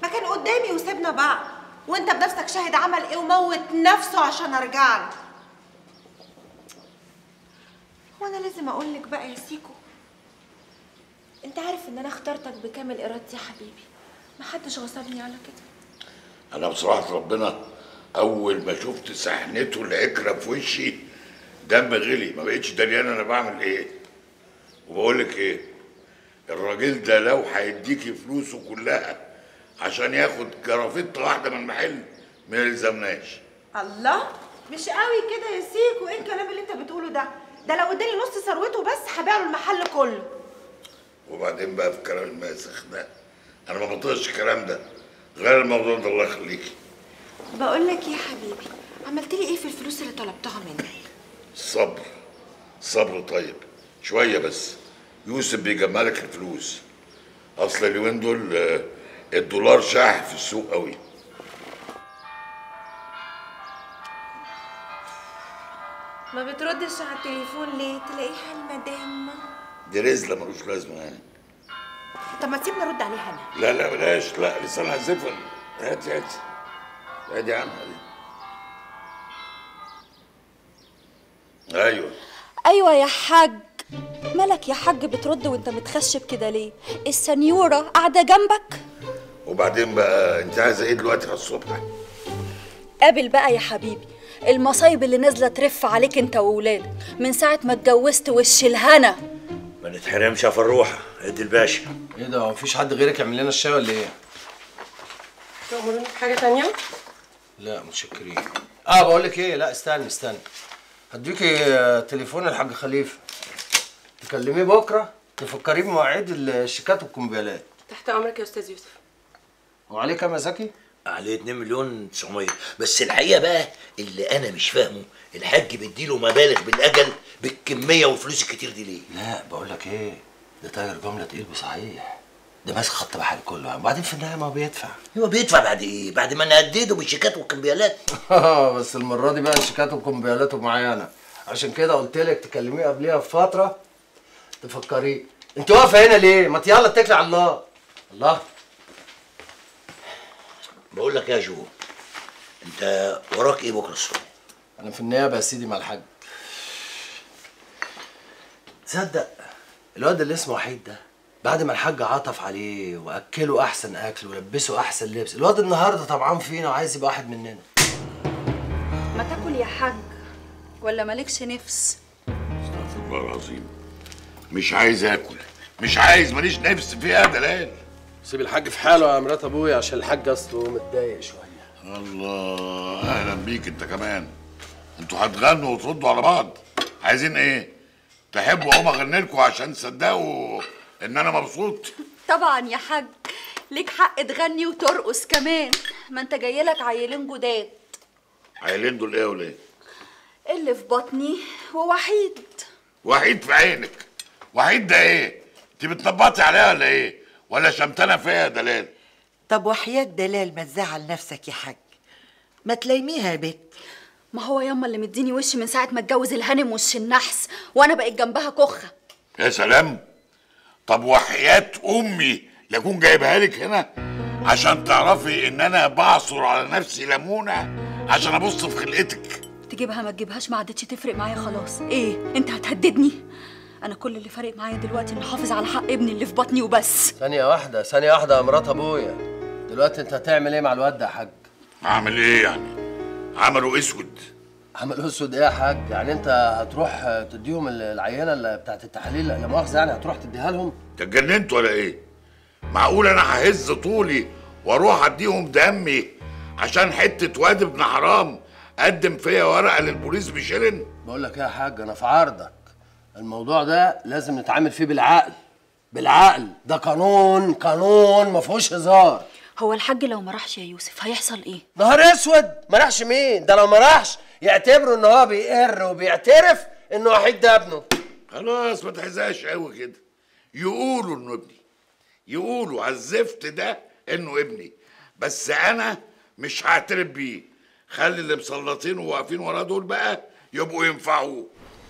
ما كان قدامي وسيبنا بعض وانت بنفسك شاهد عمل ايه وموت نفسه عشان ارجع له وانا لازم اقول لك بقى يا سيكو انت عارف ان انا اخترتك بكامل ارادتي يا حبيبي محدش غصبني على كده انا بصراحه ربنا اول ما شفت سحنته العكره في وشي دم غلي ما بقتش دريان انا بعمل ايه وبقول لك ايه الراجل ده لو هيديكي فلوسه كلها عشان ياخد جرافته واحده من المحل ما يلزمناش الله مش قوي كده يا سيكو ايه الكلام اللي انت بتقوله ده ده لو اداني نص ثروته بس هبيع له المحل كله وبعدين بقى في الكلام الماسخ ده انا ما بطيقش الكلام ده غير الموضوع ده الله يخليكي بقول لك يا حبيبي عملت لي ايه في الفلوس اللي طلبتها منك الصبر الصبر طيب شويه بس يوسف بيجمع لك الفلوس اصل اليومين دول آه، الدولار شاح في السوق قوي ما بتردش على التليفون ليه تلاقيها المدام دي رزله ملوش لازمه يعني طب ما تسيبني ارد عليها انا لا لا بلاش لا لسانها زفن هاتي هاتي هاتي عنها دي ايوه ايوه يا حاج مالك يا حاج بترد وانت متخشب كده ليه السنيوره قاعده جنبك وبعدين بقى انت عايزه ايه دلوقتي على الصبح قابل بقى يا حبيبي المصايب اللي نازله ترف عليك انت وولادك من ساعه ما اتجوزت وش الهنا ما نتحرمش يا فروحه ادي الباشا ايه ده هو مفيش حد غيرك يعمل لنا الشاي ولا ايه؟ تأمروني بحاجة تانية؟ لا متشكرين اه بقول لك ايه لا استنى استنى هديكي آه، تليفون الحاج خليفه تكلميه بكره تفكريه بمواعيد الشيكات والكمبيالات تحت أمرك يا أستاذ يوسف وعليه كام يا زكي؟ عليه 2 مليون 900 بس الحقيقه بقى اللي انا مش فاهمه الحاج بيديله مبالغ بالاجل بالكميه والفلوس الكتير دي ليه؟ لا بقول لك ايه ده طاير جمله تقيل بصحيح ده ماسك خط بحر كله وبعدين في النهايه ما هو بيدفع هو بيدفع بعد ايه؟ بعد ما نهدده بالشيكات والكمبيالات بس المره دي بقى الشيكات والكمبيالات معايا انا عشان كده قلت لك تكلميه قبليها بفتره تفكريه انت واقفه هنا ليه؟ ما يلا اتكلي على الله الله بقول لك يا جو انت وراك ايه بكره الصبح؟ انا في النيابه يا سيدي مع الحاج تصدق الواد اللي اسمه وحيد ده بعد ما الحاج عطف عليه واكله احسن اكل ولبسه احسن لبس الواد النهارده طبعان فينا وعايز يبقى واحد مننا ما تاكل يا حاج ولا مالكش نفس استغفر الله العظيم مش عايز اكل مش عايز ماليش نفس فيها يا دلال سيب الحاج في حاله يا مرات ابويا عشان الحاج اصله متضايق شويه الله اهلا بيك انت كمان انتوا هتغنوا وتردوا على بعض عايزين ايه تحبوا اقوم اغني لكم عشان تصدقوا ان انا مبسوط طبعا يا حاج ليك حق تغني وترقص كمان ما انت جايلك عيلين جداد عيلين دول ايه وليه اللي في بطني ووحيد وحيد في عينك وحيد ده ايه انت بتنبطي عليها ولا ايه ولا شمتانه فيها يا دلال طب وحياة دلال ما تزعل نفسك يا حاج ما تلايميها يا بت ما هو ياما اللي مديني وش من ساعه ما اتجوز الهانم وش النحس وانا بقيت جنبها كخه يا سلام طب وحياة امي يكون جايبها لك هنا عشان تعرفي ان انا بعصر على نفسي ليمونه عشان ابص في خلقتك تجيبها ما تجيبهاش ما عادتش تفرق معايا خلاص ايه انت هتهددني انا كل اللي فارق معايا دلوقتي اني احافظ على حق ابني اللي في بطني وبس ثانيه واحده ثانيه واحده يا مرات ابويا دلوقتي انت هتعمل ايه مع الواد ده يا حاج اعمل ايه يعني عملوا اسود عمل اسود ايه يا حاج يعني انت هتروح تديهم العينه اللي بتاعت التحاليل لا مؤاخذه يعني هتروح تديها لهم انت اتجننت ولا ايه معقول انا ههز طولي واروح اديهم دمي عشان حته واد ابن حرام قدم فيا ورقه للبوليس بشيلن بقول لك ايه يا حاج انا في عرضك الموضوع ده لازم نتعامل فيه بالعقل بالعقل ده قانون قانون ما فيهوش هزار هو الحاج لو ما راحش يا يوسف هيحصل ايه نهار اسود ما راحش مين ده لو ما راحش يعتبروا ان هو بيقر وبيعترف انه وحيد ده ابنه خلاص ما تحزقش قوي كده يقولوا انه ابني يقولوا على الزفت ده انه ابني بس انا مش هعترف بيه خلي اللي مسلطين وواقفين وراه دول بقى يبقوا ينفعوه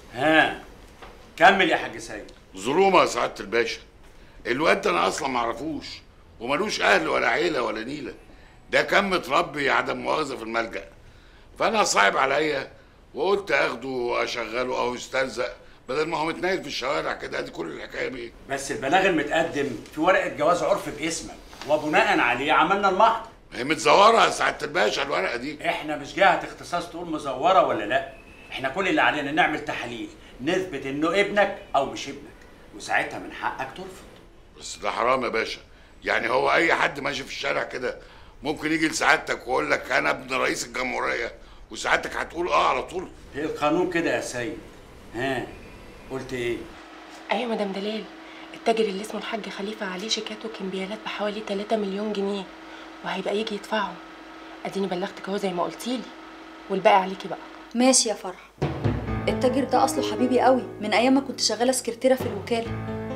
ها كمل يا حاج سيد ظلومه يا سعاده الباشا الواد ده انا اصلا ما اعرفوش وملوش اهل ولا عيله ولا نيله ده كان متربي عدم مؤاخذه في الملجأ فانا صعب عليا وقلت اخده واشغله او يستلزق بدل ما هو متنايل في الشوارع كده ادي كل الحكايه بيه بس البلاغ المتقدم في ورقه جواز عرف باسمك وبناء عليه عملنا المحضر هي متزوره يا سعاده الباشا الورقه دي احنا مش جهه اختصاص تقول مزوره ولا لا احنا كل اللي علينا نعمل تحاليل نثبت انه ابنك او مش ابنك وساعتها من حقك ترفض بس ده حرام يا باشا يعني هو اي حد ماشي في الشارع كده ممكن يجي لسعادتك ويقول لك انا ابن رئيس الجمهوريه وسعادتك هتقول اه على طول ايه القانون كده يا سيد ها قلت ايه ايوه مدام دلال التاجر اللي اسمه الحاج خليفه عليه شيكات وكمبيالات بحوالي 3 مليون جنيه وهيبقى يجي يدفعهم اديني بلغتك اهو زي ما قلتيلي والباقي عليكي بقى ماشي يا فرح التاجر ده اصله حبيبي قوي من ايام ما كنت شغاله سكرتيره في الوكاله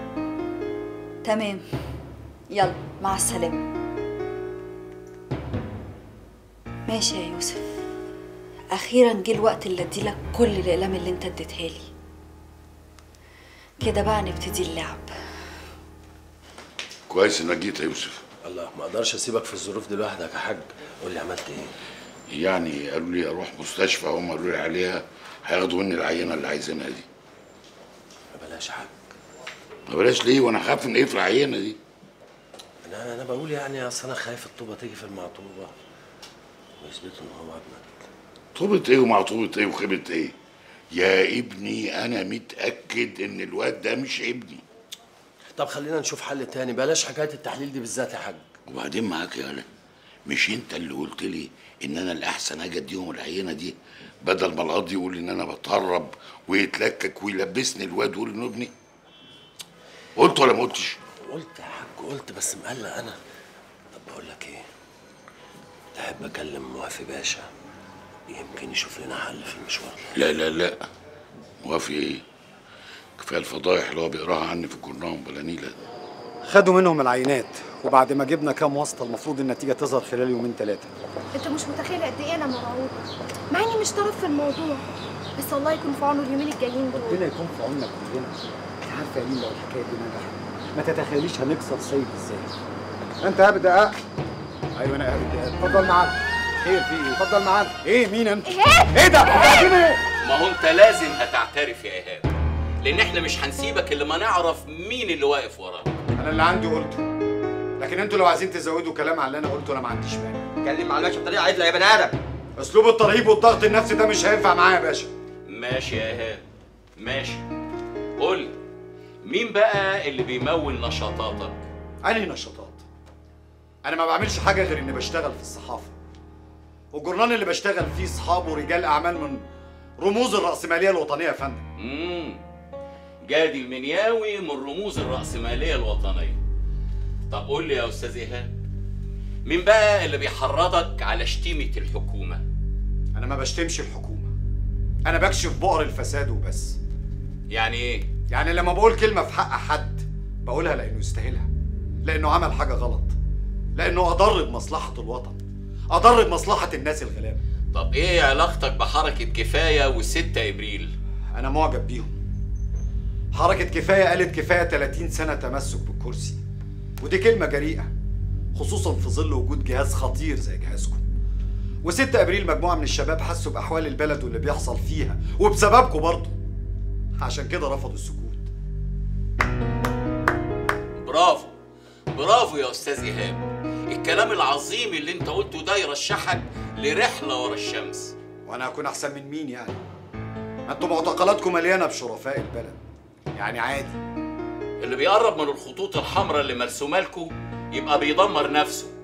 تمام يلا مع السلامه ماشي يا يوسف اخيرا جه الوقت اللي اديلك كل الاقلام اللي انت اديتها لي كده بقى نبتدي اللعب كويس انك جيت يا يوسف الله ما اقدرش اسيبك في الظروف دي لوحدك يا حاج قول لي عملت ايه يعني قالوا لي اروح مستشفى هم قالوا لي عليها هياخدوا مني العينه اللي عايزينها دي بلاش يا حاج ما بلاش ليه وانا خايف من ايه في العينه دي انا انا بقول يعني اصل انا خايف الطوبه تيجي في المعطوبه ويثبتوا ان هو ابنك طوبة ايه ومعطوبة ايه وخيبة ايه يا ابني انا متاكد ان الواد ده مش ابني طب خلينا نشوف حل تاني بلاش حكايه التحليل دي بالذات يا حاج وبعدين معاك يا هلا مش انت اللي قلت لي ان انا الاحسن اجي اديهم العينه دي بدل ما القاضي يقول ان انا بتهرب ويتلكك ويلبسني الواد ويقول انه ابني قلت ولا ما قلتش قلت يا حاج قلت بس مقلق انا طب بقول لك ايه تحب اكلم موافي باشا يمكن يشوف لنا حل في المشوار ده لا لا لا موافق ايه كفايه الفضايح اللي هو بيقراها عني في الجورنال بلا نيله خدوا منهم العينات وبعد ما جبنا كام واسطه المفروض النتيجه تظهر خلال يومين ثلاثه انت مش متخيل قد ايه انا مرعوبه مع اني مش طرف في الموضوع بس الله يكون في عونه اليومين الجايين دول ربنا يكون في عوننا كلنا انت عارفه يا ليل لو الحكايه دي نجحت ما تتخيليش هنكسر سيد ازاي انت يا بدقاق ايوه انا يا بدقاق اتفضل معانا خير في ايه اتفضل معانا ايه مين انت ايه ده قاعدين ايه ما هو انت لازم هتعترف يا ايهاب لان احنا مش هنسيبك الا ما نعرف مين اللي واقف وراك انا اللي عندي قلته لكن انتوا لو عايزين تزودوا كلام على اللي انا قلته انا ما عنديش مانع اتكلم مع الباشا بطريقه عدله يا بني ادم اسلوب الترهيب والضغط النفسي ده مش هينفع معايا يا باشا ماشي يا ايهاب ماشي قول لي، مين بقى اللي بيمول نشاطاتك انهي نشاطات انا ما بعملش حاجه غير اني بشتغل في الصحافه والجورنال اللي بشتغل فيه اصحابه رجال اعمال من رموز الراسماليه الوطنيه يا فندم امم جادي المنياوي من رموز الرأسمالية الوطنية طب قول لي يا أستاذ إيهاب مين بقى اللي بيحرضك على شتيمة الحكومة؟ انا ما بشتمش الحكومه انا بكشف بؤر الفساد وبس يعني إيه؟ يعني لما بقول كلمه في حق حد بقولها لانه يستاهلها لانه عمل حاجه غلط لانه اضر بمصلحه الوطن اضر بمصلحه الناس الغلابه طب إيه علاقتك بحركة كفاية وستة إبريل؟ انا معجب بيهم حركه كفايه قالت كفايه 30 سنه تمسك بالكرسي ودي كلمه جريئه خصوصا في ظل وجود جهاز خطير زي جهازكم و6 ابريل مجموعه من الشباب حسوا باحوال البلد واللي بيحصل فيها وبسببكم برضه عشان كده رفضوا السكوت برافو برافو يا أستاذ إيهاب الكلام العظيم اللي أنت قلته ده يرشحك لرحلة ورا الشمس وانا هكون احسن من مين يعني ما انتوا معتقلاتكم مليانه بشرفاء البلد يعني عادي اللي بيقرب من الخطوط الحمراء اللي مرسومة لكم يبقى بيدمر نفسه